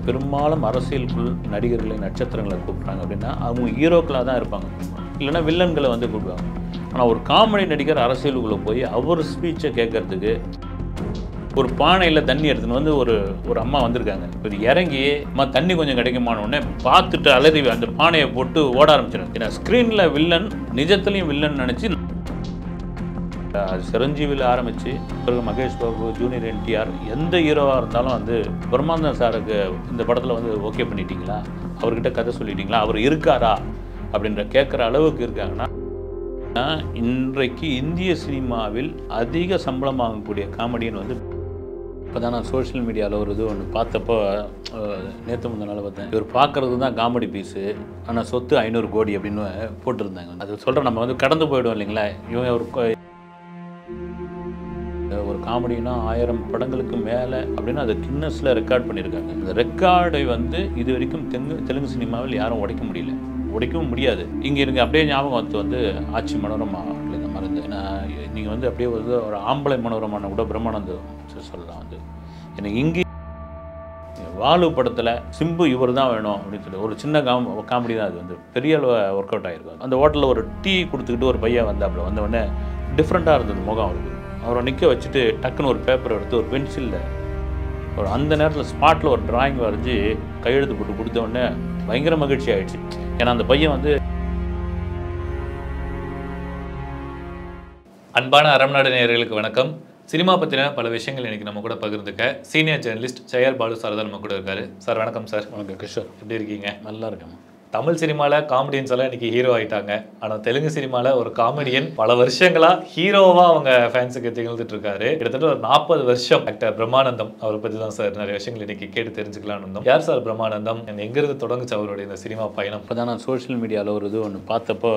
பெரும்பாலும் அரசியலுக்குள் நடிகர்களை நட்சத்திரங்களை கூப்பிட்றாங்க அப்படின்னா அவங்க ஹீரோக்களாக தான் இருப்பாங்க இல்லைன்னா வில்லன்களை வந்து கூப்பிடுவாங்க ஆனால் ஒரு காமெடி நடிகர் அரசியலுக்குள்ளே போய் அவர் ஸ்பீச்சை கேட்கறதுக்கு ஒரு பானையில் தண்ணி எடுத்துன்னு வந்து ஒரு ஒரு அம்மா வந்திருக்காங்க இப்போ இறங்கி அம்மா தண்ணி கொஞ்சம் கிடைக்குமான உடனே பார்த்துட்டு அலறி அந்த பானையை போட்டு ஓட ஆரம்பிச்சிடும் ஏன்னா ஸ்க்ரீனில் வில்லன் நிஜத்துலையும் வில்லன் நினச்சி சிரஞ்சீவியில் ஆரம்பித்து பிறகு மகேஷ் பாபு ஜூனியர் என்டிஆர் எந்த ஹீரோவாக இருந்தாலும் வந்து பிரம்மானந்தன் சாருக்கு இந்த படத்தில் வந்து ஓகே பண்ணிட்டீங்களா அவர்கிட்ட கதை சொல்லிட்டீங்களா அவர் இருக்காரா அப்படின்ற கேட்குற அளவுக்கு இருக்காங்கன்னா ஆனா, இன்றைக்கு இந்திய சினிமாவில் அதிக சம்பளம் வாங்கக்கூடிய காமெடியன் வந்து இப்போ தான் நான் சோஷியல் மீடியாவில் ஒரு இது ஒன்று பார்த்தப்போ நேற்று முந்த நாள் பார்த்தேன் இவர் பார்க்குறது தான் காமெடி பீஸு ஆனால் சொத்து ஐநூறு கோடி அப்படின்னு போட்டிருந்தாங்க அது சொல்கிறேன் நம்ம வந்து கடந்து போயிடுவோம் இல்லைங்களா இவங்க ஒரு கொ- ஒரு காமெடினா ஆயிரம் படங்களுக்கு மேலே அப்படின்னு அதை கின்னஸில் ரெக்கார்ட் பண்ணியிருக்காங்க அந்த ரெக்கார்டை வந்து இது வரைக்கும் தெங்கு தெலுங்கு சினிமாவில் யாரும் உடைக்க முடியல உடைக்கவும் முடியாது இங்கே எனக்கு அப்படியே ஞாபகம் வந்து வந்து ஆட்சி மனோரமா இந்த மருந்து நான் நீங்கள் வந்து அப்படியே வந்து ஒரு ஆம்பளை மனோரமான கூட பிரம்மானந்தம் சார் சொல்லலாம் வந்து எனக்கு இங்கே வாலு படத்தில் சிம்பு இவர் தான் வேணும் அப்படின்னு சொல்லி ஒரு சின்ன காம் காமெடி தான் அது வந்து பெரிய அளவு ஒர்க் அவுட் ஆகிருக்கும் அந்த ஹோட்டலில் ஒரு டீ கொடுத்துக்கிட்டு ஒரு பையன் வந்தாப்புல வந்த உடனே டிஃப்ரெண்ட்டாக இருந்தது முகம் அவருக்கு அவரை நிற்க வச்சுட்டு டக்குன்னு ஒரு பேப்பர் எடுத்து ஒரு பென்சிலில் ஒரு அந்த நேரத்தில் ஸ்பாட்டில் ஒரு டிராயிங் வரைஞ்சி கையெழுத்து போட்டு கொடுத்த உடனே பயங்கர மகிழ்ச்சி ஆயிடுச்சு ஏன்னா அந்த பையன் வந்து அன்பான அறம்நாடு நேயர்களுக்கு வணக்கம் சினிமா பற்றின பல விஷயங்கள் இன்னைக்கு நம்ம கூட பகிர்ந்துக்க senior journalist Jayar Balu sir தான் நம்ம கூட இருக்காரு சார் வணக்கம் சார் வணக்கம் கிஷோர் எப்படி இருக்கீங்க நல்லா இருக்கேன் தமிழ் சினிமாவில் காமெடியன்ஸ் எல்லாம் இன்னைக்கு ஹீரோ ஆயிட்டாங்க ஆனால் தெலுங்கு சினிமாவில் ஒரு காமெடியன் பல வருஷங்களா ஹீரோவா அவங்க ஃபேன்ஸுக்கு திகழ்ந்துட்டு இருக்காரு கிட்டத்தட்ட ஒரு நாற்பது வருஷம் ஆக்டர் பிரம்மானந்தம் அவரை பற்றி தான் சார் நிறைய விஷயங்கள் இன்னைக்கு கேட்டு தெரிஞ்சுக்கலாம்னு இருந்தோம் யார் சார் பிரம்மானந்தம் and எங்கிருந்து தொடங்குச்சு அவருடைய இந்த சினிமா பயணம் இப்போ தான் நான் சோஷியல் மீடியாவில் ஒரு இது ஒன்று பார்த்தப்போ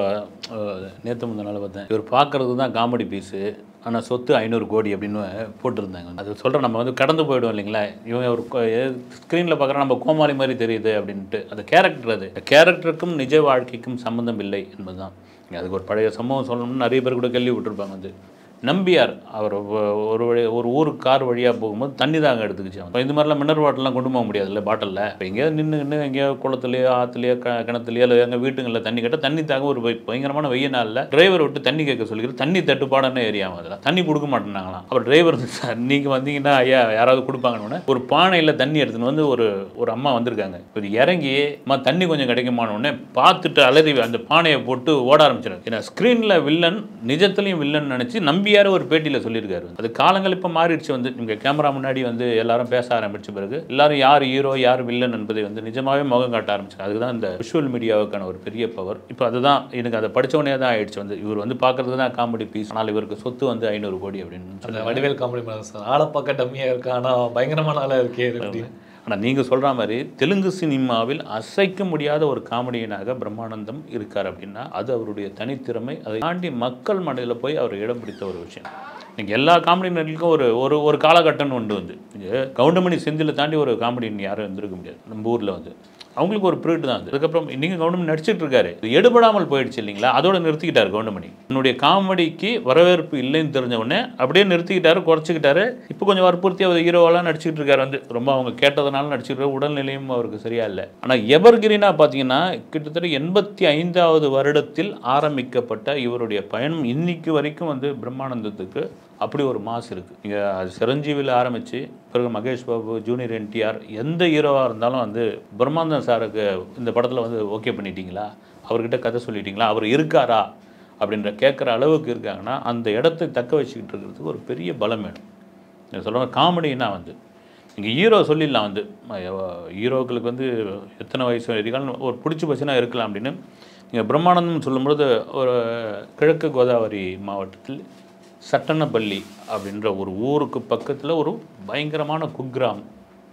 நேற்று முந்த நாள் பார்த்தேன் இவர் பார்க்குறது தான் காமெடி பீஸு ஆனால் சொத்து ஐநூறு கோடி அப்படின்னு போட்டிருந்தாங்க அது சொல்கிறேன் நம்ம வந்து கடந்து போயிடுவோம் இல்லைங்களா இவங்க ஒரு ஸ்க்ரீனில் பார்க்குற நம்ம கோமாளி மாதிரி தெரியுது அப்படின்ட்டு அந்த கேரக்டர் அது கேரக்டருக்கும் நிஜ வாழ்க்கைக்கும் சம்மந்தம் இல்லை என்பதுதான் அதுக்கு ஒரு பழைய சம்பவம் சொல்லணும்னு நிறைய பேர் கூட கேள்வி விட்டுருப்பாங்க வந்து நம்பியார் அவர் ஒ- ஒரு வழி ஒரு ஊருக்கு கார் வழியாக போகும்போது தண்ணி தாங்க எடுத்துக்கிச்சு அவன். இப்ப இந்த மாதிரிலாம் மினரல் வாட்டர்லாம் கொண்டு போக முடியாதுல்ல பாட்டிலில் இப்போ எங்கேயாவது நின்று நின்று எங்கேயாவது குளத்துலையோ ஆற்றுலையோ க கிணத்துலையோ இல்லை எங்கள் வீட்டுங்களில் தண்ணி கேட்டால் தண்ணி தாங்க ஒரு பய- பயங்கரமான வெய்ய நாளில் டிரைவர் விட்டு தண்ணி கேட்க சொல்லிக்கிறது தண்ணி தட்டுப்பாடான ஏரியாவும் அதில் தண்ணி கொடுக்க மாட்டேனாங்களாம் அப்புறம் டிரைவர் சார் நீங்கள் வந்தீங்கன்னா ஐயா யாராவது கொடுப்பாங்கன்னு ஒரு பானையில் தண்ணி எடுத்துன்னு வந்து ஒரு ஒரு அம்மா வந்திருக்காங்க ஒரு இறங்கி அம்மா தண்ணி கொஞ்சம் கிடைக்குமான உடனே பார்த்துட்டு அலறி அந்த பானையை போட்டு ஓட ஆரம்பிச்சிடும் ஏன்னா ஸ்க்ரீனில் வில்லன் நிஜத்துலையும் வில்லன் நினச்சி நம்பியார் ஒரு பேட்டியில் சொல்லியிருக்காரு அது காலங்கள் இப்போ மாறிடுச்சு வந்து நீங்கள் கேமரா முன்னாடி வந்து எல்லாரும் பேச ஆரம்பிச்ச பிறகு எல்லாரும் யார் ஹீரோ யார் வில்லன் என்பதை வந்து நிஜமாவே முகம் காட்ட ஆரம்பிச்சாங்க அதுக்கு தான் இந்த விஷுவல் மீடியாவுக்கான ஒரு பெரிய பவர் இப்போ அதுதான் எனக்கு அதை படிச்ச உடனே தான் ஆயிடுச்சு வந்து இவர் வந்து பார்க்கறதுக்கு தான் காமெடி பீஸ் ஆனால் இவருக்கு சொத்து வந்து ஐநூறு கோடி அப்படின்னு அந்த வடிவேல் காமெடி பண்ண சார் ஆளை பார்க்க டம்மியாக இருக்கு ஆனால் பயங்கரமான ஆளாக இருக்கே அப்படின்னு ஆனால் நீங்கள் சொல்கிற மாதிரி தெலுங்கு சினிமாவில் அசைக்க முடியாத ஒரு காமெடியனாக பிரம்மானந்தம் இருக்கார் அப்படின்னா அது அவருடைய தனித்திறமை அதை தாண்டி மக்கள் மனதில் போய் அவர் இடம் பிடித்த ஒரு விஷயம் நீங்கள் எல்லா காமெடியர்களுக்கும் ஒரு ஒரு ஒரு காலகட்டம்னு உண்டு வந்து இங்கே கவுண்டமணி செந்திலை தாண்டி ஒரு காமெடியன் யாரும் இருந்திருக்க முடியாது நம்ம ஊரில் வந்து அவங்களுக்கு ஒரு பீரியட் தான் அது அதுக்கப்புறம் நீங்கள் கவுண்டமணி நடிச்சிட்டு இருக்காரு இது எடுபடாமல் போயிடுச்சு இல்லைங்களா அதோட நிறுத்திக்கிட்டார் கவுண்டமணி என்னுடைய காமெடிக்கு வரவேற்பு இல்லைன்னு தெரிஞ்ச உடனே அப்படியே நிறுத்திக்கிட்டாரு குறைச்சிக்கிட்டாரு இப்போ கொஞ்சம் வற்புறுத்தி அவர் ஹீரோவெல்லாம் நடிச்சிட்டு இருக்காரு வந்து ரொம்ப அவங்க கேட்டதுனால நடிச்சிட்டு உடல்நிலையும் அவருக்கு சரியா இல்லை ஆனால் எவர்கிரீனா பார்த்தீங்கன்னா கிட்டத்தட்ட எண்பத்தி ஐந்தாவது வருடத்தில் ஆரம்பிக்கப்பட்ட இவருடைய பயணம் இன்னைக்கு வரைக்கும் வந்து பிரம்மானந்தத்துக்கு அப்படி ஒரு மாஸ் இருக்குது இங்கே சிரஞ்சீவியில் ஆரம்பித்து பிறகு மகேஷ் பாபு ஜூனியர் என்டிஆர் எந்த ஹீரோவாக இருந்தாலும் வந்து பிரம்மானந்தன் சாருக்கு இந்த படத்தில் வந்து ஓகே பண்ணிட்டீங்களா அவர்கிட்ட கதை சொல்லிட்டீங்களா அவர் இருக்காரா அப்படின்ற கேட்குற அளவுக்கு இருக்காங்கன்னா அந்த இடத்தை தக்க வச்சுக்கிட்டு இருக்கிறதுக்கு ஒரு பெரிய பலம் வேணும் நீங்கள் சொல்கிற காமெடினா வந்து இங்கே ஹீரோ சொல்லிடலாம் வந்து ம- ஹீரோக்களுக்கு வந்து எத்தனை வயசு வரைக்கும் ஒரு பிடிச்சி பச்சுனா இருக்கலாம் அப்படின்னு நீங்கள் பிரம்மானந்தம் சொல்லும்பொழுது ஒரு கிழக்கு கோதாவரி மாவட்டத்தில் சட்டனப்பள்ளி அப்படின்ற ஒரு ஊருக்கு பக்கத்தில் ஒரு பயங்கரமான குக்கிராமம்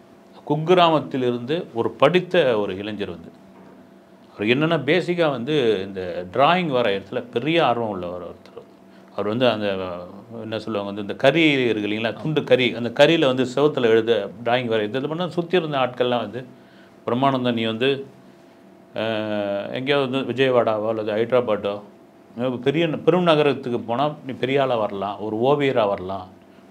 குக்கிராமத்திலிருந்து ஒரு படித்த ஒரு இளைஞர் வந்து அவர் என்னென்னா பேசிக்காக வந்து இந்த டிராயிங் வரையறதுல பெரிய ஆர்வம் உள்ளவர் ஒருத்தர் அவர் வந்து அந்த என்ன சொல்லுவாங்க வந்து இந்த கறி இருக்கு இல்லைங்களா துண்டு கறி அந்த கறியில் வந்து செவத்தில் எழுத டிராயிங் வரைய இது பண்ணால் சுற்றி இருந்த ஆட்கள்லாம் வந்து பிரம்மானந்தம் நீ வந்து அஹ், எங்கேயாவது வந்து விஜயவாடாவோ அல்லது ஹைதராபாத்தோ பெரிய பெரும் நகரத்துக்கு போனால் நீ பெரிய ஆளாக வரலாம் ஒரு ஓவியராக வரலாம்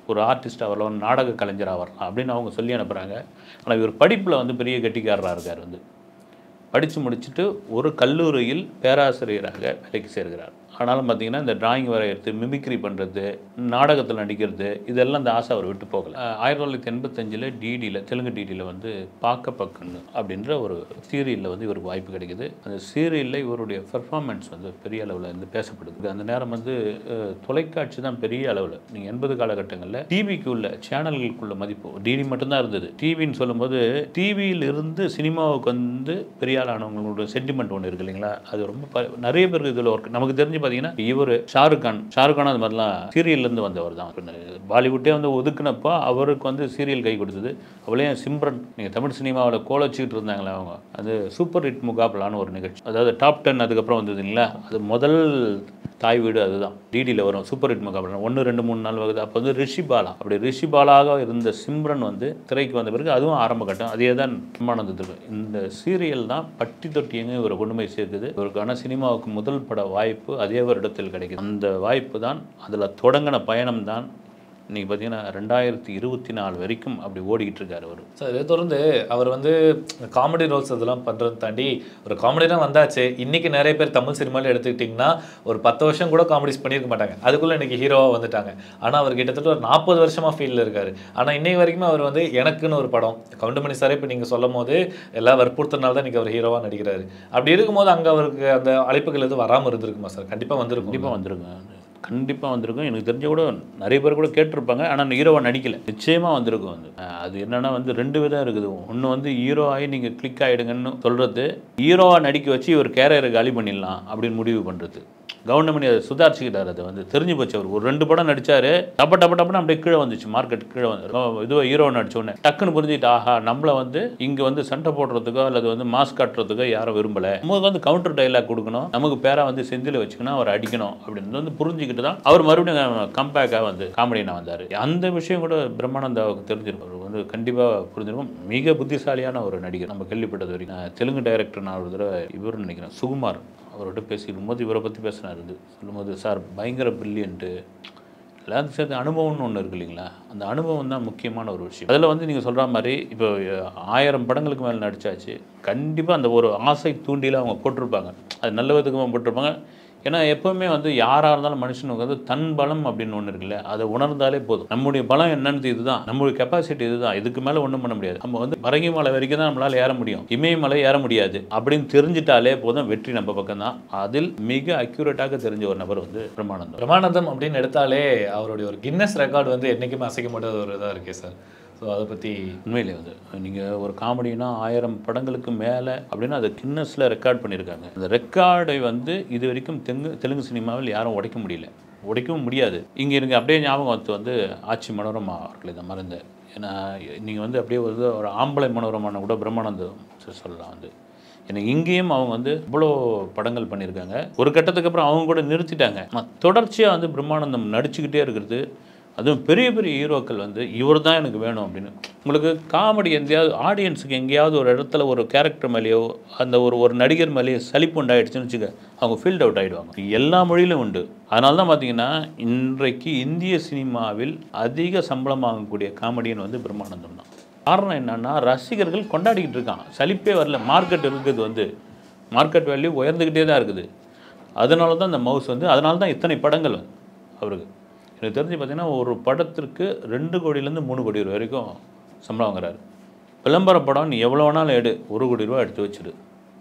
ஒரு ஆர்டிஸ்டாக வரலாம் நாடக கலைஞராக வரலாம் அப்படின்னு அவங்க சொல்லி அனுப்புகிறாங்க ஆனால் இவர் படிப்பில் வந்து பெரிய கெட்டிக்காரராக இருக்கார் வந்து படித்து முடிச்சுட்டு ஒரு கல்லூரியில் பேராசிரியராக வேலைக்கு சேர்கிறார் ஆனாலும் பார்த்தீங்கன்னா இந்த டிராயிங் வரைகிறது மிமிக்ரி பண்ணுறது நாடகத்தில் நடிக்கிறது இதெல்லாம் அந்த ஆசை அவர் விட்டு போகல அஹ் ஆயிரத்தி தொள்ளாயிரத்தி எண்பத்தஞ்சில் டிடியில் தெலுங்கு டிடியில் வந்து பார்க்க பக்கன்னு அப்படின்ற ஒரு சீரியலில் வந்து இவருக்கு வாய்ப்பு கிடைக்குது அந்த சீரியலில் இவருடைய பெர்ஃபார்மன்ஸ் வந்து பெரிய அளவில் வந்து பேசப்படுது அந்த நேரம் வந்து அஹ், தொலைக்காட்சி தான் பெரிய அளவில் நீங்கள் எண்பது காலகட்டங்களில் டிவிக்கு உள்ள சேனல்களுக்குள்ள மதிப்பு டிடி மட்டும்தான் இருந்தது டிவின்னு சொல்லும்போது டிவியில் இருந்து சினிமாவுக்கு வந்து பெரிய ஆளானவங்களோட சென்டிமெண்ட் ஒன்று இருக்கு இல்லைங்களா அது ரொம்ப ப- நிறைய பேருக்கு இதில் ஒர்க் நமக்கு தெரிஞ்சு பார்த்தீங்கன்னா இவர் ஷாருக் கான் ஷாருக் கான் அது மாதிரிலாம் சீரியல்லேருந்து வந்தவர் தான் இப்ப இந்த பாலிவுட்டே வந்து ஒதுக்குனப்போ அவருக்கு வந்து சீரியல் கை கொடுத்தது அவளே சிம்ரன் நீங்கள் தமிழ் சினிமாவில் கோல வச்சுக்கிட்டு இருந்தாங்களே அவங்க அது சூப்பர் ஹிட் முகாபலான்னு ஒரு நிகழ்ச்சி அதாவது டாப் டென் அதுக்கப்புறம் வந்தது இல்லைங்களா அது முதல் தாய் வீடு அதுதான் டிடியில் வரும் சூப்பர் ஹிட் முகாபலா ஒன்று ரெண்டு மூணு நாள் வருது அப்போ வந்து ரிஷி பாலா அப்படி ரிஷி பாலாக இருந்த சிம்ரன் வந்து திரைக்கு வந்த பிறகு அதுவும் ஆரம்ப கட்டம் அதே தான் பிரம்மானந்தத்துக்கு இந்த சீரியல் தான் பட்டி தொட்டி எங்க இவரை கொண்டு போய் சேர்க்குது இவருக்கான சினிமாவுக்கு முதல் பட வாய்ப்பு அதே வருடத்தில் கிடைக்குது அந்த வாய்ப்பு தான் அதில் தொடங்கின பயணம் தான் இன்னைக்கு பார்த்தீங்கன்னா ரெண்டாயிரத்தி இருபத்தி நாலு வரைக்கும் அப்படி ஓடிக்கிட்டு இருக்காரு அவர் சார் இதை தொடர்ந்து அவர் வந்து காமெடி ரோல்ஸ் இதெல்லாம் பண்ணுறதை தாண்டி ஒரு காமெடிலாம் வந்தாச்சு இன்னைக்கு நிறைய பேர் தமிழ் சினிமாவில் எடுத்துக்கிட்டிங்கன்னா ஒரு பத்து வருஷம் கூட காமெடிஸ் பண்ணியிருக்க மாட்டாங்க அதுக்குள்ளே இன்னைக்கு ஹீரோவாக வந்துட்டாங்க ஆனால் அவர் கிட்டத்தட்ட ஒரு நாற்பது வருஷமாக ஃபீல்டில் இருக்காரு ஆனால் இன்னைக்கு வரைக்கும் அவர் வந்து எனக்குன்னு ஒரு படம் கவுண்டமணி சாரே இப்போ நீங்கள் சொல்லும் போது எல்லாம் வற்புறுத்தினால தான் இன்னைக்கு அவர் ஹீரோவாக நடிக்கிறாரு அப்படி இருக்கும்போது அங்கே அவருக்கு அந்த அழைப்புகள் எதுவும் வராமல் இருந்திருக்குமா சார் கண்டிப்பாக வந்திருக்கும் கண்டிப்பாக வந்திருக்கும் கண்டிப்பாக வந்திருக்கும் எனக்கு தெரிஞ்ச கூட நிறைய பேர் கூட கேட்டிருப்பாங்க ஆனால் ஹீரோவாக நடிக்கல நிச்சயமாக வந்திருக்கும் வந்து அஹ் அது என்னன்னா வந்து ரெண்டு விதம் இருக்குது ஒன்று வந்து ஹீரோ ஆகி நீங்கள் கிளிக் ஆகிடுங்கன்னு சொல்கிறது ஹீரோவாக நடிக்க வச்சு இவர் கேரியரை காலி பண்ணிடலாம் அப்படின்னு முடிவு பண்ணுறது கவுண்டமணி அதை சுதாரிச்சுக்கிட்டார் அதை வந்து தெரிஞ்சு போச்சு அவர் ஒரு ரெண்டு படம் நடிச்சாரு டப்ப டப்ப டப்புன்னு அப்படியே கீழே வந்துச்சு மார்க்கெட் கீழே வந்து இதுவோ ஹீரோ நடிச்ச உடனே டக்குன்னு புரிஞ்சுட்டு ஆஹா நம்மள வந்து இங்கே வந்து சண்டை போடுறதுக்கோ அல்லது வந்து மாஸ் காட்டுறதுக்கோ யாரும் விரும்பல நமக்கு வந்து கவுண்டர் டைலாக் கொடுக்கணும் நமக்கு பேரா வந்து செந்தில் வச்சுக்கணும் அவர் அடிக்கணும் அப்படின்னு வந்து புரிஞ்சுக்கிட்டு தான் அவர் மறுபடியும் கம்பேக்காக வந்து காமெடியான வந்தார் அந்த விஷயம் கூட பிரம்மானந்தாவுக்கு தெரிஞ்சிருக்கும் அவர் வந்து கண்டிப்பாக புரிஞ்சிருக்கும் மிக புத்திசாலியான ஒரு நடிகர் நம்ம கேள்விப்பட்டது வரைக்கும் அஹ் தெலுங்கு டைரக்டர் நான் ஒரு தடவை இவருன்னு நினைக்கிறேன் சுகுமார் அவர்கிட்ட பேசிக்கும் போது இவரை பற்றி பேசினார் இது சொல்லும்போது சார் பயங்கர பிரில்லியன்ட்டு எல்லாத்துக்கும் சேர்த்து அனுபவம்னு ஒன்று இருக்கு இல்லைங்களா அந்த அனுபவம் தான் முக்கியமான ஒரு விஷயம் அதில் வந்து நீங்கள் சொல்கிற மாதிரி இப்போ அஹ், ஆயிரம் படங்களுக்கு மேலே நடிச்சாச்சு கண்டிப்பாக அந்த ஒரு ஆசை தூண்டியில் அவங்க போட்டிருப்பாங்க அது நல்ல விதத்துக்கு போட்டிருப்பாங்க ஏன்னா எப்போவுமே வந்து யாராக இருந்தாலும் மனுஷனுக்கு வந்து தன் பலம் அப்படின்னு ஒன்று இருக்குல்ல அதை உணர்ந்தாலே போதும் நம்முடைய பலம் என்னன்னு இதுதான் நம்மளுடைய கெப்பாசிட்டி இதுதான் இதுக்கு மேலே ஒன்றும் பண்ண முடியாது நம்ம வந்து பரங்கி மலை வரைக்கும் தான் நம்மளால் ஏற முடியும் இமயமலை ஏற முடியாது அப்படின்னு தெரிஞ்சிட்டாலே போதும் வெற்றி நம்ம பக்கம் தான் அதில் மிக அக்யூரேட்டாக தெரிஞ்ச ஒரு நபர் வந்து பிரம்மானந்தம் பிரமானந்தம் அப்படின்னு எடுத்தாலே அவருடைய ஒரு கின்னஸ் ரெக்கார்டு வந்து என்றைக்குமே அசைக்க முடியாத ஒரு இதாக இருக்கே சார் ஸோ அதை பற்றி உண்மையிலே வந்து நீங்கள் ஒரு காமெடினா ஆயிரம் படங்களுக்கு மேலே அப்படின்னு அதை கின்னஸில் ரெக்கார்ட் பண்ணியிருக்காங்க அந்த ரெக்கார்டை வந்து இது வரைக்கும் தெங்கு தெலுங்கு சினிமாவில் யாரும் உடைக்க முடியல உடைக்கவும் முடியாது இங்கே எனக்கு அப்படியே ஞாபகம் வந்து வந்து ஆட்சி மனோரமா அவர்கள் இதை மறந்த ஏன்னா நீங்கள் வந்து அப்படியே வந்து ஒரு ஆம்பளை மனோரமான கூட பிரம்மானந்தம் சொல்லலாம் வந்து எனக்கு இங்கேயும் அவங்க வந்து இவ்வளோ படங்கள் பண்ணியிருக்காங்க ஒரு கட்டத்துக்கு அப்புறம் அவங்க கூட நிறுத்திட்டாங்க ஆனால் தொடர்ச்சியாக வந்து பிரம்மானந்தம் நடிச்சுக்கிட்டே இருக்கிறது அதுவும் பெரிய பெரிய ஹீரோக்கள் வந்து இவர் தான் எனக்கு வேணும் அப்படின்னு உங்களுக்கு காமெடி எங்கேயாவது ஆடியன்ஸுக்கு எங்கேயாவது ஒரு இடத்துல ஒரு கேரக்டர் மேலேயோ அந்த ஒரு ஒரு நடிகர் மேலேயோ சலிப்பு உண்டாயிடுச்சுன்னு வச்சுக்க அவங்க ஃபீல்ட் அவுட் ஆகிடுவாங்க எல்லா மொழியிலும் உண்டு அதனால தான் பார்த்தீங்கன்னா இன்றைக்கு இந்திய சினிமாவில் அதிக சம்பளம் வாங்கக்கூடிய காமெடியன் வந்து பிரம்மானந்தம் தான் காரணம் என்னன்னா ரசிகர்கள் கொண்டாடிக்கிட்டு இருக்கான் சலிப்பே வரல மார்க்கெட் இருக்குது வந்து மார்க்கெட் வேல்யூ உயர்ந்துக்கிட்டே தான் இருக்குது அதனால தான் இந்த மவுஸ் வந்து அதனால தான் இத்தனை படங்கள் வந்து அவருக்கு எனக்கு தெரிஞ்சு பார்த்தீங்கன்னா ஒரு படத்திற்கு ரெண்டு கோடியிலேருந்து மூணு கோடி ரூபா வரைக்கும் சம்பளம் வாங்குறாரு விளம்பர படம் நீ எவ்வளோ வேணாலும் எடு ஒரு கோடி ரூபா எடுத்து வச்சிரு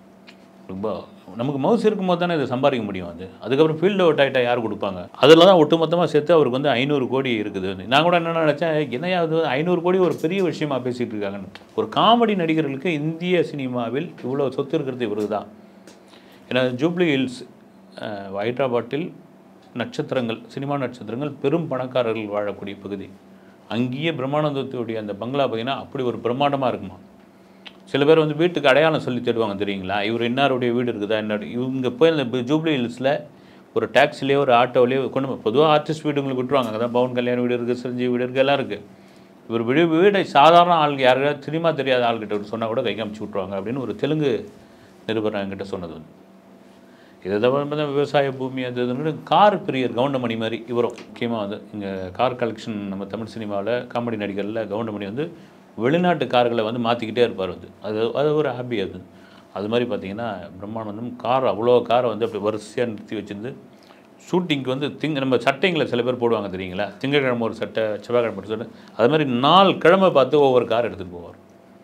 ரொம்ப நமக்கு மவுஸ் இருக்கும்போது தானே இதை சம்பாதிக்க முடியும் அது அதுக்கப்புறம் ஃபீல்டு அவுட் ஆகிட்டா யார் கொடுப்பாங்க அதில் தான் ஒட்டுமொத்தமாக சேர்த்து அவருக்கு வந்து ஐநூறு கோடி இருக்குது நான் கூட என்ன நினச்சேன் என்னையாவது ஐநூறு கோடி ஒரு பெரிய விஷயமா பேசிகிட்டு இருக்காங்கன்னு ஒரு காமெடி நடிகர்களுக்கு இந்திய சினிமாவில் இவ்வளோ சொத்து இருக்கிறது இவருக்கு தான் ஏன்னா ஜூப்ளி ஹில்ஸ் அஹ், ஹைதராபாத்தில் நட்சத்திரங்கள் சினிமா நட்சத்திரங்கள் பெரும் பணக்காரர்கள் வாழக்கூடிய பகுதி அங்கேயே பிரம்மானந்தத்துடைய அந்த பங்களா பார்த்தீங்கன்னா அப்படி ஒரு பிரம்மாண்டமாக இருக்குமா சில பேர் வந்து வீட்டுக்கு அடையாளம் சொல்லி தேடுவாங்க தெரியுங்களா இவர் இன்னாருடைய வீடு இருக்குதா என்ன இவங்க போய் அந்த ஜூப்ளி ஹில்ஸில் ஒரு டாக்ஸிலேயோ ஒரு ஆட்டோவிலேயோ கொண்டு போய் பொதுவாக ஆர்டிஸ்ட் வீடுங்களுக்கு விட்டுருவாங்க அங்கே தான் பவன் கல்யாண் வீடு இருக்குது சிரஞ்சீவி வீடு இருக்குது எல்லாம் இருக்குது இவர் வீடு வீடை சாதாரண ஆளுங்க யாருக்காவது சினிமா தெரியாத ஆள்கிட்ட சொன்னால் கூட கை காமிச்சு விட்ருவாங்க அப்படின்னு ஒரு தெலுங்கு நிருபர் என்கிட்ட சொன்னது வந்து இதை தவிர பார்த்தா விவசாய பூமி அது இதுன்னு கார் பிரியர் கவுண்டமணி மாதிரி இவரும் முக்கியமாக வந்து இங்கே கார் கலெக்ஷன் நம்ம தமிழ் சினிமாவில் காமெடி நடிகரில் கவுண்டமணி வந்து வெளிநாட்டு கார்களை வந்து மாற்றிக்கிட்டே இருப்பார் வந்து அது அது ஒரு ஹாபி அது அது மாதிரி பார்த்தீங்கன்னா பிரம்மானந்தம் கார் அவ்வளோ காரை வந்து அப்படி வரிசையாக நிறுத்தி வச்சிருந்து ஷூட்டிங்க்கு வந்து திங்க நம்ம சட்டைங்களை சில பேர் போடுவாங்க தெரியுங்களா திங்கட்கிழமை ஒரு சட்டை செவ்வாய்க்கிழமை ஒரு சட்டை அது மாதிரி நாலு கிழமை பார்த்து ஒவ்வொரு கார் எடுத்துகிட்டு போவார்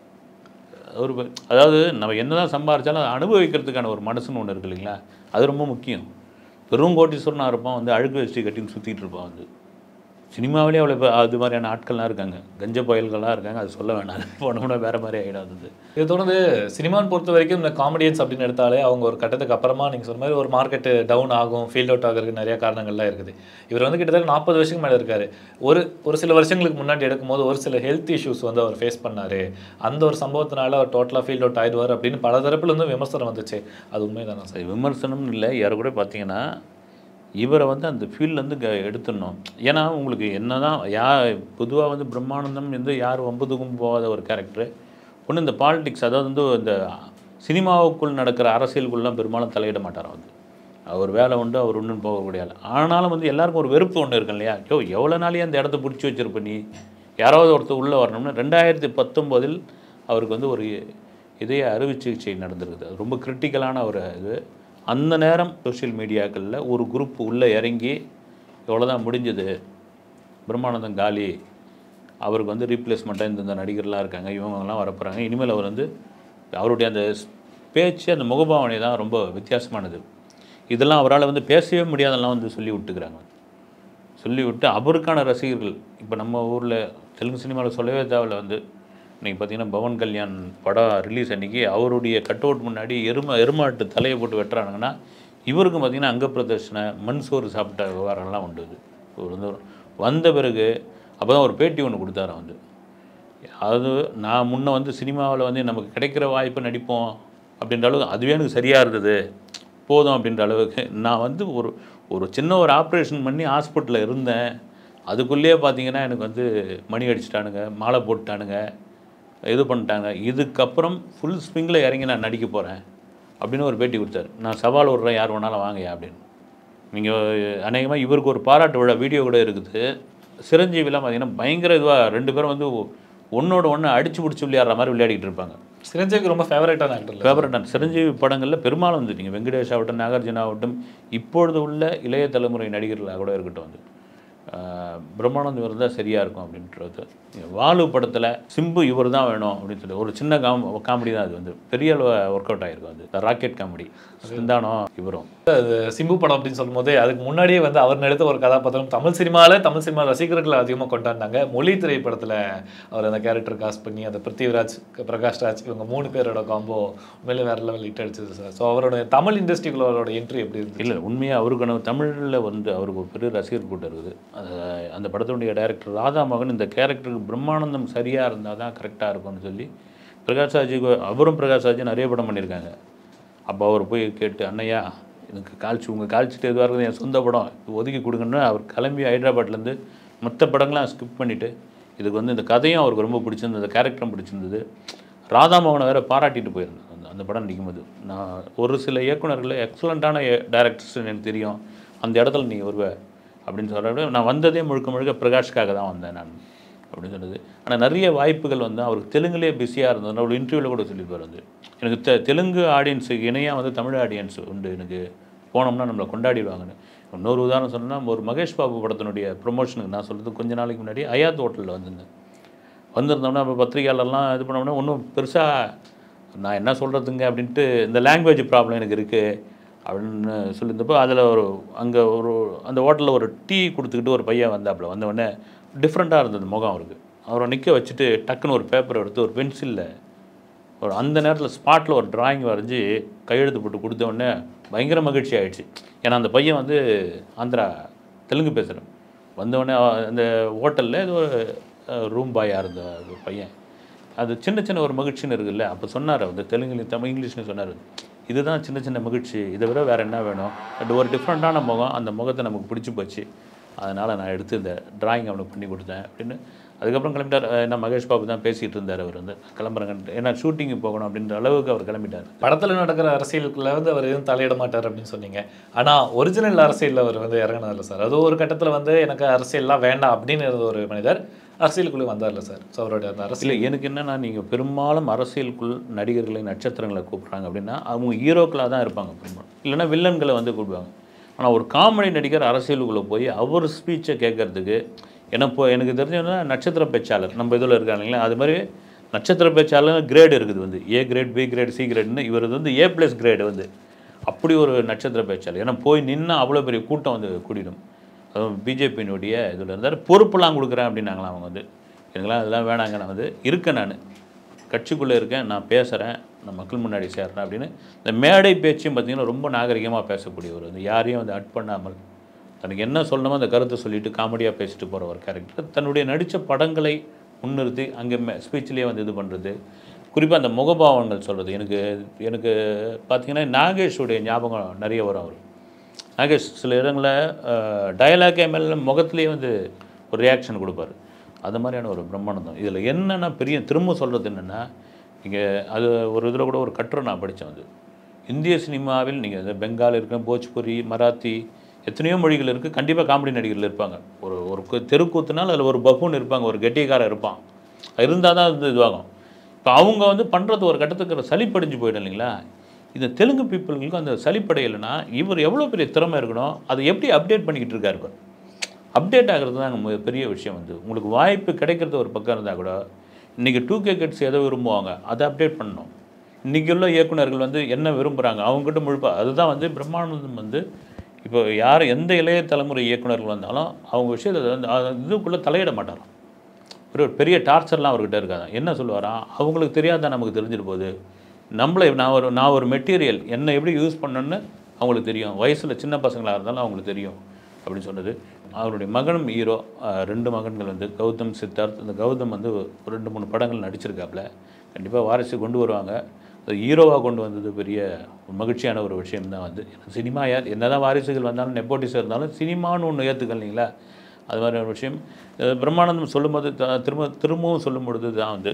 ஒரு ப- அதாவது நம்ம என்னதான் சம்பாரிச்சாலும் அதை அனுபவிக்கிறதுக்கான ஒரு மனசுன்னு ஒன்று இருக்கு இல்லைங்களா அது ரொம்ப முக்கியம் பெரும் கோட்டீஸ்வரனாக இருப்பான் வந்து அழுக்கு வச்சு கட்டின்னு சுற்றிட்டு இருப்பான் வந்து சினிமாவிலே அவ்வளோ இப்ப அது மாதிரியான ஆட்கள்லாம் இருக்காங்க கஞ்ச புயல்கள்லாம் இருக்காங்க அது சொல்ல வேண்டாம் போனோம்னா வேறு மாதிரி ஆகிடாது இதை தொடர்ந்து சினிமான்னு பொறுத்த வரைக்கும் இந்த காமெடியன்ஸ் அப்படின்னு எடுத்தாலே அவங்க ஒரு கட்டத்துக்கு அப்புறமா நீங்கள் சொன்ன மாதிரி ஒரு மார்க்கெட்டு டவுன் ஆகும் ஃபீல்ட் அவுட் ஆகிறதுக்கு நிறைய காரணங்கள்லாம் இருக்குது இவர் வந்து கிட்டத்தட்ட நாற்பது வருஷத்துக்கு மேலே இருக்காரு ஒரு ஒரு சில வருஷங்களுக்கு முன்னாடி எடுக்கும்போது ஒரு சில ஹெல்த் இஷ்யூஸ் வந்து அவர் ஃபேஸ் பண்ணாரு அந்த ஒரு சம்பவத்தினால அவர் டோட்டலாக ஃபீல்ட் அவுட் ஆயிடுவார் அப்படின்னு பல தரப்புல இருந்து விமர்சனம் வந்துச்சு அது உண்மைதானா சார் அது விமர்சனம் இல்லை யாரை கூட பார்த்தீங்கன்னா இவரை வந்து அந்த ஃபீல்ட்லேருந்து க எடுத்துடணும் ஏன்னா உங்களுக்கு என்ன தான் யா பொதுவாக வந்து பிரம்மானந்தம் வந்து யார் ஒன்பதுக்கும் போகாத ஒரு கேரக்டர் ஒன்று இந்த பாலிடிக்ஸ் அதாவது வந்து இந்த சினிமாவுக்குள் நடக்கிற அரசியலுக்குள்ளலாம் பெரும்பாலும் தலையிட மாட்டார் வந்து அவர் வேலை உண்டு அவர் ஒன்றும் போகக்கூடிய ஆள் ஆனாலும் வந்து எல்லாருக்கும் ஒரு வெறுப்பு ஒன்று இருக்கும் இல்லையா யோ எவ்வளோ நாளையே அந்த இடத்த பிடிச்சி வச்சிருப்ப நீ யாராவது ஒருத்தர் உள்ளே வரணும்னு ரெண்டாயிரத்தி பத்தொம்போதில் அவருக்கு வந்து ஒரு இதய அறுவை சிகிச்சை நடந்திருக்குது அது ரொம்ப கிரிட்டிக்கலான ஒரு இது அந்த நேரம் சோஷியல் மீடியாக்களில் ஒரு குரூப் உள்ளே இறங்கி இவ்வளோதான் முடிஞ்சது பிரம்மானந்தம் காலி அவருக்கு வந்து ரீப்ளேஸ்மெண்ட்டாக இந்த இந்த நடிகர்லாம் இருக்காங்க இவங்கெல்லாம் வரப்போகிறாங்க இனிமேல் அவர் வந்து அவருடைய அந்த ஸ்- பேச்சு அந்த முகபாவனை தான் ரொம்ப வித்தியாசமானது இதெல்லாம் அவரால் வந்து பேசவே முடியாதெல்லாம் வந்து சொல்லி விட்டுக்கிறாங்க சொல்லிவிட்டு அவருக்கான ரசிகர்கள் இப்போ நம்ம ஊரில் தெலுங்கு சினிமாவில் சொல்லவே தேவையில்ல வந்து இன்னைக்கு பார்த்தீங்கன்னா பவன் கல்யாண் படம் ரிலீஸ் அன்னைக்கு அவருடைய கட் அவுட் முன்னாடி எரும எருமாட்டு தலையை போட்டு வெட்டுறானுங்கன்னா இவருக்கும் பார்த்தீங்கன்னா அங்க பிரதர்ஷன மண் சோறு சாப்பிட்ட விவகாரம்லாம் உண்டு இது ஒரு வந்து வந்த பிறகு அப்போ தான் ஒரு பேட்டி ஒன்று கொடுத்தாரு வந்து அது நான் முன்ன வந்து சினிமாவில் வந்து நமக்கு கிடைக்கிற வாய்ப்பு நடிப்போம் அப்படின்ற அளவுக்கு அதுவே எனக்கு சரியாக இருந்தது போதும் அப்படின்ற அளவுக்கு நான் வந்து ஒரு ஒரு சின்ன ஒரு ஆப்ரேஷன் பண்ணி ஹாஸ்பிட்டலில் இருந்தேன் அதுக்குள்ளேயே பார்த்தீங்கன்னா எனக்கு வந்து மணி அடிச்சிட்டானுங்க மாலை போட்டுட்டானுங்க இது பண்ணிட்டாங்க இதுக்கப்புறம் ஃபுல் ஸ்விங்கில் இறங்கி நான் நடிக்க போகிறேன் அப்படின்னு ஒரு பேட்டி கொடுத்தாரு நான் சவால் விட்றேன் யார் வேணாலும் வாங்கயா அப்படின்னு நீங்கள் அநேகமாக இவருக்கு ஒரு பாராட்டு விழா வீடியோ கூட இருக்குது சிரஞ்சீவிலாம் பார்த்தீங்கன்னா பயங்கர இதுவாக ரெண்டு பேரும் வந்து ஒன்னோட ஒன்று அடிச்சு பிடிச்சி விளையாடுற மாதிரி விளையாடிட்டு இருப்பாங்க சிரஞ்சீவிக்கு ரொம்ப ஃபேவரட்டான ஆக்டர் ஃபேவரட் சிரஞ்சீவி படங்களில் பெரும்பாலும் வந்து நீங்கள் வெங்கடேஷ் ஆகட்டும் நாகார்ஜுனா ஆகட்டும் இப்பொழுது உள்ள இளைய தலைமுறை நடிகர்களாக கூட இருக்கட்டும் வந்து ஆஹ் பிரம்மானந்தம் இவர் தான் சரியாக இருக்கும் அப்படின்றது வாலு படத்தில் சிம்பு இவர் தான் வேணும் அப்படின்னு சொல்லி ஒரு சின்ன காம் காமெடி தான் அது வந்து பெரிய ஒர்க் அவுட் ஆகிருக்கும் அது ராக்கெட் காமெடி சிந்தானம் இவரும் அது சிம்பு படம் அப்படின்னு சொல்லும்போது அதுக்கு முன்னாடியே வந்து அவர் நடித்த ஒரு கதாபாத்திரம் தமிழ் சினிமாவில் தமிழ் சினிமா ரசிகர்கள் அதிகமாக கொண்டாடினாங்க மொழி திரைப்படத்தில் அவர் அந்த கேரக்டர் காஸ்ட் பண்ணி அந்த பிருத்திவிராஜ் பிரகாஷ் ராஜ் இவங்க மூணு பேரோட காம்போ உண்மையிலே வேற லெவல் ஹிட் அடிச்சது சார் ஸோ அவரோட தமிழ் இண்டஸ்ட்ரிக்குள்ள அவரோட என்ட்ரி எப்படி இருந்துச்சு இல்லை உண்மையாக அவருக்கான தமிழில் வந்து அவருக்கு ஒரு பெரிய ரசிகர் கூட்டம் இருக்குது அது- அந்த படத்தினுடைய டைரக்டர் ராதா மகன் இந்த கேரக்டருக்கு பிரம்மானந்தம் சரியாக இருந்தால் தான் கரெக்டாக இருக்கும்னு சொல்லி பிரகாஷ் ராஜுக்கு அவரும் பிரகாஷ் ராஜு நிறைய படம் பண்ணியிருக்காங்க அப்போ அவர் போய் கேட்டு அண்ணையா எனக்கு கால்ச்சி உங்கள் கால்ச்சிட்டு எதுவாக இருக்குது என் சொந்த படம் இது ஒதுக்கி கொடுங்கன்னு அவர் கிளம்பி ஹைதராபாத்லேருந்து மற்ற படங்கள்லாம் ஸ்கிப் பண்ணிவிட்டு இதுக்கு வந்து இந்த கதையும் அவருக்கு ரொம்ப பிடிச்சிருந்தது இந்த கேரக்டரும் பிடிச்சிருந்தது ராதாமோகனை வேற பாராட்டிட்டு போயிருந்தேன் அந்த அந்த படம் நடிக்கும்போது நான் ஒரு சில இயக்குனர்கள் எக்ஸலண்ட்டான டைரக்டர்ஸ் எனக்கு தெரியும் அந்த இடத்துல நீ வருவ அப்படின்னு சொல்கிறத நான் வந்ததே முழுக்க முழுக்க பிரகாஷ்காக தான் வந்தேன் நான் அப்படின்னு சொன்னது ஆனால் நிறைய வாய்ப்புகள் வந்து அவருக்கு தெலுங்குலேயே பிஸியாக இருந்தது ஒரு இன்டர்வியூவில் கூட சொல்லியிருப்பார் வந்து எனக்கு தெ தெலுங்கு ஆடியன்ஸுக்கு இணையாக வந்து தமிழ் ஆடியன்ஸ் உண்டு எனக்கு போனோம்னா நம்மளை கொண்டாடிடுவாங்கன்னு இன்னொரு உதாரணம் சொன்னால் ஒரு மகேஷ் பாபு படத்தினுடைய ப்ரொமோஷனுக்கு நான் சொல்கிறது கொஞ்ச நாளைக்கு முன்னாடி அயாத் ஹோட்டலில் வந்திருந்தேன் வந்திருந்தோம்னா அப்போ பத்திரிகையாளர்லாம் இது பண்ணோம்னா ஒன்றும் பெருசாக நான் என்ன சொல்கிறதுங்க அப்படின்ட்டு இந்த லாங்குவேஜ் ப்ராப்ளம் எனக்கு இருக்குது அப்படின்னு சொல்லியிருந்தப்போ அதில் ஒரு அங்கே ஒரு அந்த ஹோட்டலில் ஒரு டீ கொடுத்துக்கிட்டு ஒரு பையன் வந்தாப்புல வந்த உடனே டிஃப்ரெண்ட்டாக இருந்தது முகம் அவருக்கு அவரை நிற்க வச்சுட்டு டக்குன்னு ஒரு பேப்பர் எடுத்து ஒரு பென்சிலில் ஒரு அந்த நேரத்தில் ஸ்பாட்டில் ஒரு டிராயிங் வரைஞ்சி கையெழுத்து போட்டு கொடுத்த உடனே பயங்கர மகிழ்ச்சி ஆயிடுச்சு ஏன்னா அந்த பையன் வந்து ஆந்திரா தெலுங்கு பேசுகிறேன் வந்தவொடனே அந்த ஹோட்டலில் ஏதோ ஒரு ரூம் பாயாக இருந்த ஒரு பையன் அது சின்ன சின்ன ஒரு மகிழ்ச்சின்னு இருக்குல்ல அப்போ சொன்னார் அந்த தெலுங்குலையும் தமிழ் இங்கிலீஷ்லையும் சொன்னார் இதுதான் சின்ன சின்ன மகிழ்ச்சி இதை விட வேறு என்ன வேணும் அது ஒரு டிஃப்ரெண்ட்டான முகம் அந்த முகத்தை நமக்கு பிடிச்சி போச்சு அதனால் நான் எடுத்து இந்த டிராயிங் அவனுக்கு பண்ணி கொடுத்தேன் அப்படின்னு அதுக்கப்புறம் கிளம்பிட்டார் அஹ் என்ன மகேஷ் பாபு தான் பேசிகிட்டு இருந்தார் அவர் வந்து கிளம்புறேங்க ஏன்னா ஷூட்டிங்கு போகணும் அப்படின்ற அளவுக்கு அவர் கிளம்பிட்டார் படத்துல நடக்கிற அரசியலுக்குள்ள வந்து அவர் எதுவும் தலையிட மாட்டார் அப்படின்னு சொன்னீங்க ஆனா ஒரிஜினல் அரசியல்ல அவர் வந்து இறங்கினதில்ல சார் அது ஒரு கட்டத்துல வந்து எனக்கு அரசியல்லாம் வேண்டாம் அப்படின்னு இருந்த ஒரு மனிதர் அரசியலுக்குள்ளே வந்தார்ல சார் ஸோ அவருடைய அந்த அரசியல் இல்லை எனக்கு என்னன்னா நீங்கள் பெரும்பாலும் அரசியலுக்குள் நடிகர்களை நட்சத்திரங்களை கூப்பிட்றாங்க அப்படின்னா அவங்க ஹீரோக்களாக தான் இருப்பாங்க பெரும்பாலும் இல்லைன்னா வில்லன்களை வந்து கூப்பிடுவாங்க ஆனால் ஒரு காமெடி நடிகர் அரசியலுக்குள்ளே போய் அவர் ஸ்பீச்சை கேட்கறதுக்கு ஏன்னா இப்போ எனக்கு தெரிஞ்சதுன்னா நட்சத்திர பேச்சாளர் நம்ம இதில் இருக்காங்க இல்லைங்களா அது மாதிரி நட்சத்திர பேச்சாளர் கிரேடு இருக்குது வந்து A grade B grade C கிரேட்னு இவர் வந்து ஏ ப்ளஸ் கிரேடு வந்து அப்படி ஒரு நட்சத்திர பேச்சாளர் ஏன்னா போய் நின்னா அவ்வளோ பெரிய கூட்டம் வந்து கூடிடும் அதுவும் பிஜேபியினுடைய இதில் இருந்தார் பொறுப்பெல்லாம் கொடுக்குறேன் அப்படின்னாங்களாம் அவங்க வந்து எனக்குலாம் அதெல்லாம் வேணாங்க நான் வந்து இருக்கேன் நான் கட்சிக்குள்ளே இருக்கேன் நான் பேசுகிறேன் நான் மக்கள் முன்னாடி சேர்றேன் அப்படின்னு இந்த மேடை பேச்சும் பார்த்தீங்கன்னா ரொம்ப நாகரிகமாக பேசக்கூடியவர் வந்து யாரையும் வந்து அட் பண்ணாமல் தனக்கு என்ன சொல்லணுமோ அந்த கருத்தை சொல்லிட்டு காமெடியாக பேசிட்டு போகிற ஒரு கேரக்டர் தன்னுடைய நடித்த படங்களை முன்னிறுத்தி அங்கே ஸ்பீச்லேயே வந்து இது பண்ணுறது குறிப்பாக அந்த முகபாவங்கள் சொல்கிறது எனக்கு எனக்கு பார்த்தீங்கன்னா நாகேஷுடைய ஞாபகம் நிறைய வரும் அவர் நாகேஷ் சில இடங்களில் டயலாக் மேலே முகத்திலேயே வந்து ஒரு ரியாக்ஷன் கொடுப்பாரு அது மாதிரியான ஒரு பிரம்மானந்தம் இதில் என்னென்னா பெரிய திரும்ப சொல்கிறது என்னென்னா இங்கே அது ஒரு இதில் கூட ஒரு கட்டுரை நான் படித்தேன் அது இந்திய சினிமாவில் நீங்கள் இந்த பெங்கால் இருக்க போஜ்புரி மராத்தி எத்தனையோ மொழிகள் இருக்குது கண்டிப்பாக காமெடி நடிகர்கள் இருப்பாங்க ஒரு ஒரு கு- தெருக்கூத்துனால் அதில் ஒரு பஃபூன் இருப்பாங்க ஒரு கெட்டிக்காரன் இருப்பான் இருந்தால் தான் இது இதுவாகும் இப்போ அவங்க வந்து பண்ணுறது ஒரு கட்டத்துக்கு ஒரு சலிப்படைஞ்சு போயிடும் இல்லைங்களா இந்த தெலுங்கு பீப்புளுக்கு அந்த சலிப்படையலைன்னா இவர் எவ்வளோ பெரிய திறமை இருக்கணும் அதை எப்படி அப்டேட் பண்ணிக்கிட்டு இருக்காரு பாரு அப்டேட் ஆகிறது தான் அங்க பெரிய விஷயம் வந்து உங்களுக்கு வாய்ப்பு கிடைக்கிறது ஒரு பக்கம் இருந்தால் கூட இன்றைக்கி டூ கே கிட்ஸ் எதை விரும்புவாங்க அதை அப்டேட் பண்ணணும் இன்றைக்கி உள்ள இயக்குனர்கள் வந்து என்ன விரும்புகிறாங்க அவங்ககிட்ட முழுப்பா அதுதான் வந்து பிரம்மானந்தம் வந்து இப்போ யார் எந்த இளைய தலைமுறை இயக்குனர்கள் வந்தாலும் அவங்க விஷயத்தை வந்து அது இதுக்குள்ளே தலையிட மாட்டாராம் ஒரு பெரிய டார்ச்சர்லாம் அவர்கிட்ட இருக்காது என்ன சொல்லுவாராம் அவங்களுக்கு தெரியாத நமக்கு தெரிஞ்சிட்டு போகுது நம்மளை நான் ஒரு நான் ஒரு மெட்டீரியல் என்னை எப்படி யூஸ் பண்ணணும்னு அவங்களுக்கு தெரியும் வயசில் சின்ன பசங்களாக இருந்தாலும் அவங்களுக்கு தெரியும் அப்படின்னு சொன்னது அவருடைய மகனும் ஹீரோ ரெண்டு மகன்கள் வந்து கௌதம் சித்தார்த் இந்த கௌதம் வந்து ஒரு ரெண்டு மூணு படங்கள் நடிச்சிருக்காப்புல கண்டிப்பாக வாரிசு கொண்டு வருவாங்க அது ஹீரோவாக கொண்டு வந்தது பெரிய ஒரு மகிழ்ச்சியான ஒரு விஷயம் தான் வந்து சினிமா யார் என்னதான் வாரிசுகள் வந்தாலும் நெப்போட்டிஸ் இருந்தாலும் சினிமான்னு ஒன்று ஏற்றுக்கல் இல்லைங்களா அது மாதிரி ஒரு விஷயம் அஹ் பிரம்மானந்தம் சொல்லும்போது த- திரும்ப திரும்பவும் சொல்லும் பொழுது தான் வந்து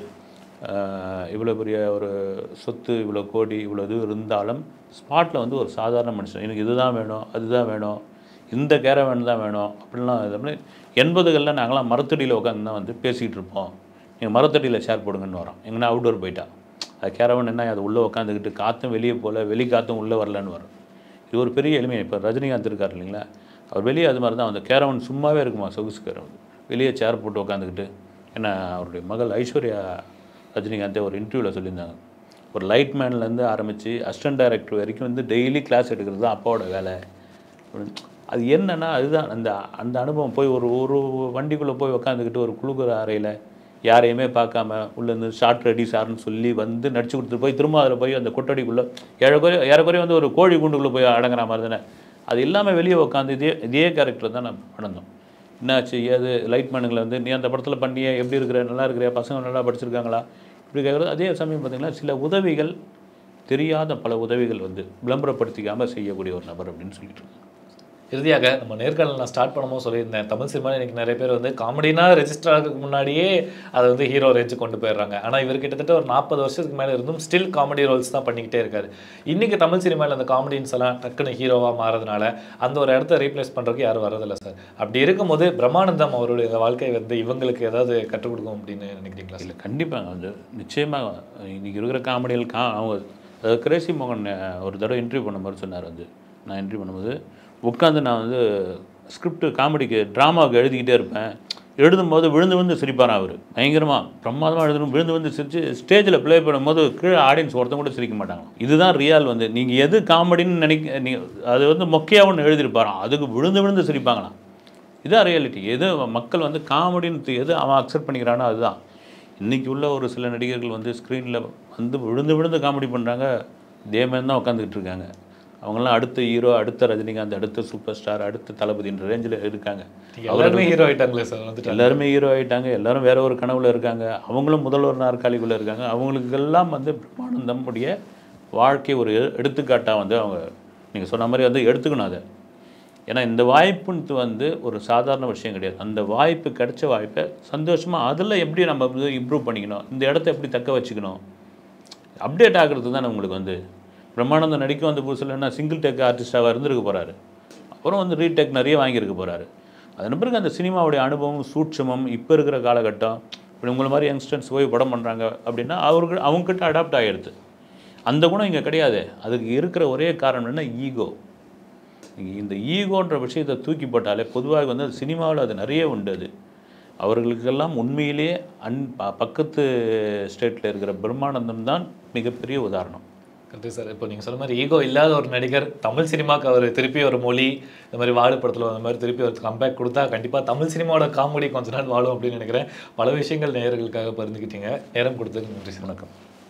அஹ் இவ்வளோ பெரிய ஒரு சொத்து இவ்வளோ கோடி இவ்வளோ இது இருந்தாலும் ஸ்பாட்டில் வந்து ஒரு சாதாரண மனுஷன் எனக்கு இதுதான் வேணும் அதுதான் வேணும் இந்த கேரவேன் தான் வேணும் அப்படிலாம் இது பண்ணி எண்பதுகளில் நாங்களாம் மரத்தடியில் உட்காந்து தான் வந்து பேசிக்கிட்டு இருப்போம் நீங்கள் மரத்தடியில் ஷேர் போடுங்கன்னு வரோம் எங்கன்னா அவுட்டோர் போயிட்டா அது கேரவன் என்ன அது உள்ளே உட்காந்துக்கிட்டு காற்றும் வெளியே போகல வெளி காற்றும் உள்ளே வரலன்னு வரும் இது ஒரு பெரிய எளிமை இப்போ ரஜினிகாந்த் இருக்கார் இல்லைங்களா அவர் வெளியே அது மாதிரி தான் அந்த கேரவன் சும்மாவே இருக்குமா சொகுசு கேரவன் வெளியே சேர் போட்டு உட்காந்துக்கிட்டு ஏன்னா அவருடைய மகள் ஐஸ்வர்யா ரஜினிகாந்தே ஒரு இன்டர்வியூவில் சொல்லியிருந்தாங்க ஒரு லைட் மேன்லேருந்து ஆரம்பித்து அசிஸ்டன்ட் டைரக்டர் வரைக்கும் வந்து டெய்லி கிளாஸ் எடுக்கிறது தான் அப்பாவோட வேலை அப்படின்னு. அது என்னன்னா அதுதான் அந்த அந்த அனுபவம் போய் ஒரு ஒரு வண்டிக்குள்ளே போய் உட்காந்துக்கிட்டு ஒரு குழுக்குற அறையில் யாரையுமே பார்க்காம உள்ளேருந்து ஷார்ட் ரெடி சார்னு சொல்லி வந்து நடிச்சு கொடுத்துட்டு போய் திரும்ப அதில் போய் அந்த கொட்டடிக்குள்ளே ஏறக்குறைய ஏறக்குறைய வந்து ஒரு கோழி கூண்டுக்குள்ளே போய் அடங்குற மாதிரி தானே அது இல்லாமல் வெளியே உட்காந்து இதே இதே கேரக்டர் தான் நான் பண்ணணும் என்னாச்சு ஏது லைட் மேனுங்களை வந்து நீ அந்த படத்தில் பண்ணியே எப்படி இருக்கிற நல்லா இருக்கிறியா பசங்க நல்லா படிச்சிருக்காங்களா இப்படி கேட்குறது அதே சமயம் பார்த்தீங்கன்னா சில உதவிகள் தெரியாத பல உதவிகள் வந்து விளம்பரப்படுத்திக்காமல் செய்யக்கூடிய ஒரு நபர் அப்படின்னு சொல்லிட்டு இருக்காங்க. இறுதியாக நம்ம நேர்காணல் நான் ஸ்டார்ட் பண்ணும்போது சொல்லியிருந்தேன் தமிழ் சினிமாவில் இன்னைக்கு நிறைய பேர் வந்து காமெடினா ரெஜிஸ்டர் ஆகிறதுக்கு முன்னாடியே அதை வந்து ஹீரோ ரேஞ்சு கொண்டு போயிடுறாங்க ஆனால் இவர் கிட்டத்தட்ட ஒரு நாற்பது வருஷத்துக்கு மேலே இருந்தும் ஸ்டில் காமெடி ரோல்ஸ் தான் பண்ணிக்கிட்டே இருக்காரு இன்னைக்கு தமிழ் சினிமாவில் அந்த காமெடின்ஸ் எல்லாம் டக்குன்னு ஹீரோவாக மாறதுனால அந்த ஒரு இடத்த ரீப்ளேஸ் பண்ணுறதுக்கு யாரும் வரதில்லை சார் அப்படி இருக்கும்போது பிரம்மானந்தம் அவருடைய வாழ்க்கை வந்து இவங்களுக்கு ஏதாவது கற்றுக் கொடுக்கும் அப்படின்னு நினைக்கிறீங்களா சார் இல்லை கண்டிப்பாக வந்து நிச்சயமாக இன்றைக்கி இருக்கிற காமெடிகள் கா அவங்க அதாவது கிரேசி மோகன் அஹ், ஒரு தடவை இன்டர்வியூ பண்ண மாதிரி சொன்னார் வந்து நான் இன்டர்வியூ பண்ணும்போது உட்காந்து நான் வந்து ஸ்கிரிப்ட் காமெடிக்கு ட்ராமாவுக்கு எழுதிக்கிட்டே இருப்பேன் எழுதும்போது விழுந்து விழுந்து சிரிப்பாராம் அவர் பயங்கரமாக பிரமாதமாக எழுதணும் விழுந்து விழுந்து சிரித்து ஸ்டேஜில் ப்ளே பண்ணும்போது கீழே ஆடியன்ஸ் ஒருத்தன் கூட சிரிக்க மாட்டாங்க இதுதான் ரியால் வந்து நீங்கள் எது காமெடின்னு நினைக்க நீங்கள் அது வந்து மொக்கையாக ஒன்று எழுதியிருப்பாராம் அதுக்கு விழுந்து விழுந்து சிரிப்பாங்களாம் இதான் ரியாலிட்டி எது மக்கள் வந்து காமெடின்னு எது அவன் அக்செப்ட் பண்ணிக்கிறானோ அதுதான் இன்றைக்கி உள்ள ஒரு சில நடிகர்கள் வந்து ஸ்க்ரீனில் வந்து விழுந்து விழுந்து காமெடி பண்ணுறாங்க இதே மாதிரி தான் உட்காந்துக்கிட்டு இருக்காங்க அவங்கெல்லாம் அடுத்த ஹீரோ அடுத்த ரஜினிகாந்த் அடுத்த சூப்பர் ஸ்டார் அடுத்த தளபதின்ற ரேஞ்சில் இருக்காங்க எல்லாருமே ஹீரோ ஆயிட்டாங்களே சார் வந்துட்டு எல்லாருமே ஹீரோ ஆயிட்டாங்க எல்லாரும் வேற ஒரு கனவுல இருக்காங்க அவங்களும் முதல்வர் நாற்காலிக்குள்ளே இருக்காங்க அவங்களுக்கெல்லாம் வந்து பிரம்மானந்தமுடைய வாழ்க்கை ஒரு எ- எடுத்துக்காட்டா வந்து அவங்க நீங்கள் சொன்ன மாதிரி வந்து எடுத்துக்கணும் அதை ஏன்னா இந்த வாய்ப்புன்றது வந்து ஒரு சாதாரண விஷயம் கிடையாது அந்த வாய்ப்பு கிடைச்ச வாய்ப்பை சந்தோஷமாக அதில் எப்படி நம்ம வந்து இம்ப்ரூவ் பண்ணிக்கணும் இந்த இடத்த எப்படி தக்க வச்சுக்கணும் அப்டேட் ஆகிறது தானே உங்களுக்கு வந்து பிரம்மானந்தம் நடிக்க வந்த புதுசில் என்ன சிங்கிள் டேக் ஆர்டிஸ்டாக இருந்திருக்க போகிறாரு அப்புறம் வந்து ரீடேக் நிறைய வாங்கியிருக்க போகிறாரு அதன் பிறகு அந்த சினிமாவுடைய அனுபவம் சூட்சமம் இப்போ இருக்கிற காலகட்டம் இப்படி உங்களை மாதிரி யங்ஸ்டர்ஸ் போய் படம் பண்ணுறாங்க அப்படின்னா அவர்கள் அவங்கக்கிட்ட அடாப்ட் ஆகிடுது அந்த குணம் இங்கே கிடையாது அதுக்கு இருக்கிற ஒரே காரணம் என்ன ஈகோ இந்த ஈகோன்ற விஷயத்தை தூக்கி போட்டாலே பொதுவாக வந்து அது சினிமாவில் அது நிறைய உண்டு அது அவர்களுக்கெல்லாம் உண்மையிலேயே அன் ப- பக்கத்து ஸ்டேட்டில் இருக்கிற பிரம்மானந்தம் தான் மிகப்பெரிய உதாரணம் கரெக்டு சார் இப்போ நீங்கள் சொன்ன மாதிரி ஈகோ இல்லாத ஒரு நடிகர் தமிழ் சினிமாக்கு அவர் திருப்பி ஒரு மொழி இந்த மாதிரி வாழு படத்தில் அந்த மாதிரி திருப்பி ஒரு கம்பேக் கொடுத்தா கண்டிப்பாக தமிழ் சினிமாவோட காமெடி கொஞ்ச நாள் வாழும் அப்படின்னு நினைக்கிறேன் பல விஷயங்கள் நேயர்களுக்காக பகிர்ந்துக்கிட்டீங்க நேரம் கொடுத்ததுக்கு நன்றி சார் வணக்கம்